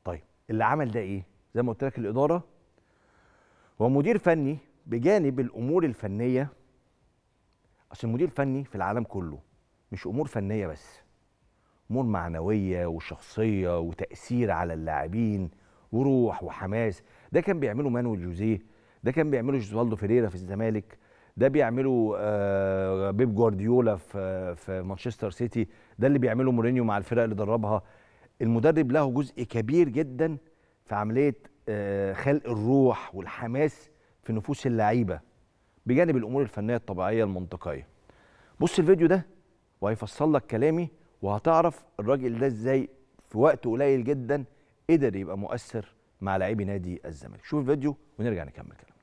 طيب اللي عمل ده ايه زي ما قلت لك الاداره هو مدير فني بجانب الامور الفنيه اصل المدير الفني في العالم كله مش امور فنيه بس امور معنويه وشخصيه وتاثير على اللاعبين وروح وحماس ده كان بيعمله مانويل جوزيه ده كان بيعمله جوزوالدو فيريرا في الزمالك ده بيعمله آه، بيب جوارديولا في في مانشستر سيتي ده اللي بيعمله مورينيو مع الفرق اللي دربها المدرب له جزء كبير جدا في عمليه آه، خلق الروح والحماس في نفوس اللعيبه بجانب الامور الفنيه الطبيعيه المنطقيه بص الفيديو ده وهيفصل لك كلامي وهتعرف الراجل ده ازاي في وقت قليل جدا قدر يبقى مؤثر مع لاعبي نادي الزمالك شوف الفيديو ونرجع نكمل كلامنا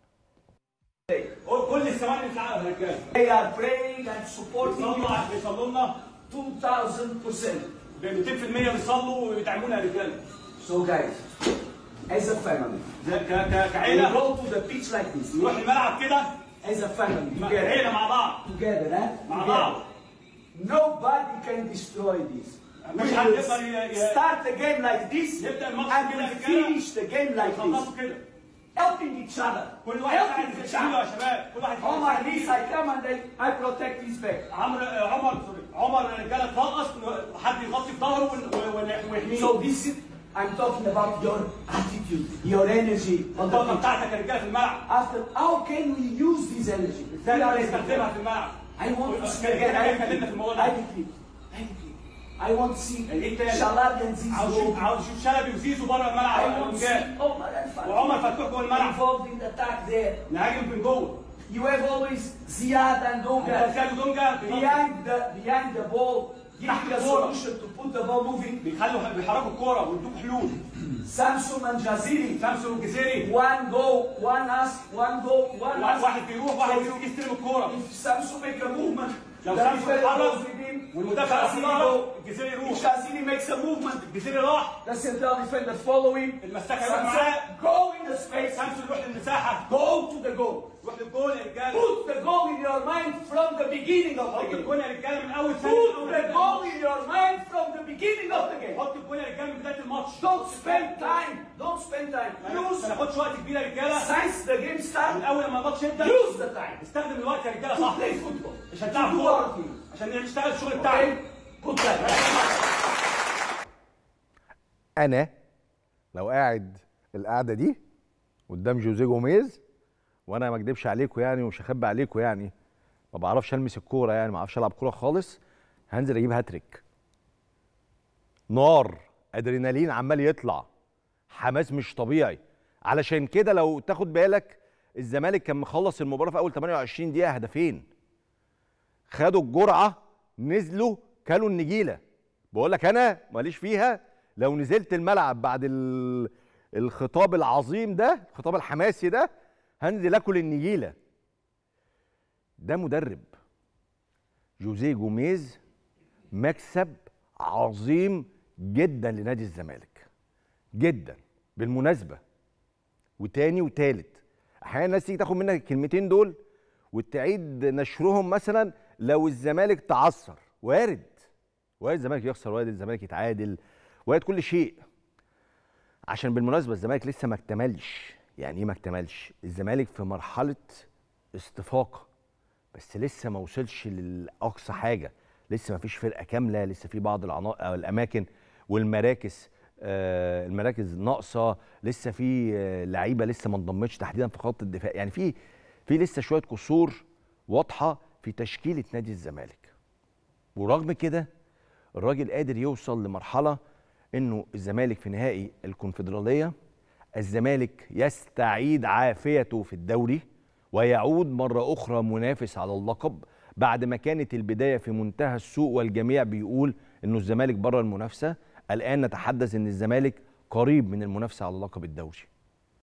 كل السماء اللي بتلعبها رجاله They are praying and supporting you بيصلوا بيصلوا لنا 2000%. ب 200% بيصلوا وبيدعمونا يا رجاله So guys, as a family, زي- ك- ك- we كعيله go to the pitch like this. نروح الملعب كده As a family, together. عيله مع بعض Together, eh? مع بعض Together. Nobody can destroy this. We مش حد will يقدر ي- ي- start the game like this يبدأ الماتش and كده we يا رجالة. finish the game like خلصوا this. كده Helping each other. كل واحد يساعد Helping في each زميله يا other. شباب كل واحد Omar يساعد this, زميله. I come and I, I protect his back. عمرو آه، عمر سوري عمر رجاله ترقص حد يغطي في ظهره ون- ون- ويحميه So this is, I'm talking about your attitude, your energy on the الطاقه pitch. بتاعتك يا رجاله في الملعب After, how can we use this energy? ازاي نقدر نستخدمها في الملعب I want to see كده- again. كده I اتكلمنا في الموضوع ده. repeat. I repeat. I want to see ايه تاني؟ Shalab and عاوز Zizou. اشوف عاوز اشوف شلبي وزيزو بره I الملعب want to ونجاح see Omar and Fatih وعمر فتوح جوه الملعب involved in the attack there. نهاجم من جوه You have always Ziad and Donga كالو دونجا behind the behind the ball, giving a الكورة. solution to put the ball moving. بيخلوا بيحركوا الكوره ويدوك حلول Samsung and Jaziri, سامسون والجزيري one go, one ask, one go, one ask. واحد بيروح واحد So يجي يستلم الكوره If Samsung make a movement, لو the سامسون defender اتحرك goes with him, والمدافع راح Jaziri ظهره go. الجزيري If يروح Jaziri makes a movement, الجزيري راح the central defender follow him. المساك هيروح معاه Samsung go in the space, سامسون يروح للمساحه go to the goal. يروح للجول يا رجاله Put the goal in your mind from the beginning of حط the game. الجول يا رجاله من اول Put ثانيه the goal in your mind from the beginning of the game. حط الجول يا رجاله من بدايه الماتش Don't spend time. Don't spend time. ما Use ناخدش وقت كبير يا رجاله since the game من started. اول لما الماتش يبدا Use the time استخدم الوقت يا رجاله to صح play football. عشان تلعب To do كوره our thing. عشان نشتغل الشغل بتاعنا Okay? Good time. انا لو قاعد القعده دي قدام جوزيه جوميز وانا ما اكدبش عليكم يعني ومش هخبي عليكم يعني ما بعرفش المس الكوره يعني ما اعرفش العب كوره خالص هنزل اجيب هاتريك نار ادرينالين عمال يطلع حماس مش طبيعي علشان كده لو تاخد بالك الزمالك كان مخلص المباراه في اول 28 دقيقه هدفين خدوا الجرعه نزلوا كلوا النجيله بقول لك انا ماليش فيها لو نزلت الملعب بعد ال- الخطاب العظيم ده الخطاب الحماسي ده هنزل اكل النجيله ده مدرب جوزيه جوميز مكسب عظيم جدا لنادي الزمالك جدا بالمناسبه وتاني وتالت احيانا الناس تيجي تاخد منك الكلمتين دول وتعيد نشرهم مثلا لو الزمالك تعثر وارد وارد الزمالك يخسر وارد الزمالك يتعادل وارد كل شيء عشان بالمناسبه الزمالك لسه ما اكتملش يعني ايه ما اكتملش الزمالك في مرحله استفاقه بس لسه ما وصلش لاقصى حاجه لسه ما فيش فرقه كامله لسه في بعض العنا- أو الاماكن والمراكز آه، المراكز ناقصه لسه في آه، لعيبه لسه ما انضمتش تحديدا في خط الدفاع يعني في في لسه شويه قصور واضحه في تشكيله نادي الزمالك ورغم كده الراجل قادر يوصل لمرحله انه الزمالك في نهائي الكونفدراليه الزمالك يستعيد عافيته في الدوري ويعود مره اخرى منافس على اللقب بعد ما كانت البدايه في منتهى السوء والجميع بيقول انه الزمالك بره المنافسه الان نتحدث ان الزمالك قريب من المنافسه على لقب الدوري